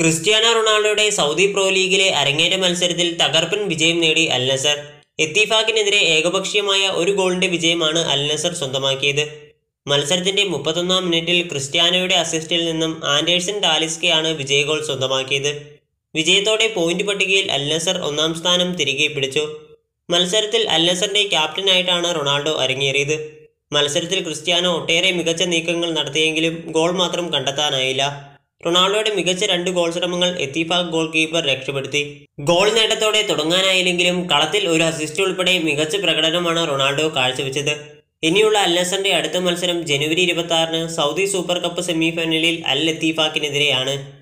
Cristiano റൊണാൾഡോയുടെ Saudi pro ലീഗിലെ അരങ്ങേറ്റ മത്സരത്തിൽ തകർപ്പൻ വിജയം നേടി അൽ നസർ എത്തിഫാക്കിനെതിരെ ഏകപക്ഷീയമായ ഒരു ഗോളിന്റെ വിജയമാണ് അൽ നസർ സ്വന്തമാക്കിയത് മത്സരത്തിന്റെ മുപ്പത്തൊന്നാം മിനിറ്റിൽ ക്രിസ്ത്യാനോയുടെ അസിസ്റ്റിൽ നിന്നും ആൻഡേഴ്സൺ ടാലിസ്കയാണ് വിജയ ഗോൾ സ്വന്തമാക്കിയത് വിജയത്തോടെ പോയിന്റ് പട്ടികയിൽ അൽ നസർ ഒന്നാം സ്ഥാനം തിരികെ പിടിച്ചു മത്സരത്തിൽ അൽ നസറിന്റെ ക്യാപ്റ്റനായിട്ടാണ് റൊണാൾഡോ അരങ്ങേറിയത് മത്സരത്തിൽ ക്രിസ്ത്യാനോ ഒട്ടേറെ മികച്ച നീക്കങ്ങൾ നടത്തിയെങ്കിലും ഗോൾ മാത്രം കണ്ടെത്താനായില്ല റൊണാൾഡോയുടെ മികച്ച രണ്ട് ഗോൾ ശ്രമങ്ങൾ എത്തിഫാക് ഗോൾ കീപ്പർ രക്ഷപ്പെടുത്തി ഗോൾ നേട്ടത്തോടെ തുടങ്ങാനായില്ലെങ്കിലും കളത്തിൽ ഒരു അസിസ്റ്റ് ഉൾപ്പെടെ മികച്ച പ്രകടനമാണ് റൊണാൾഡോ കാഴ്ചവെച്ചത് ഇനിയുള്ള അൽ നസറിന്റെ അടുത്ത മത്സരം ജനുവരി ഇരുപത്തി ആറിന് സൗദി സൂപ്പർ കപ്പ് സെമിഫൈനലിൽ അൽ ലത്തീഫാക്കിനെതിരെയാണ്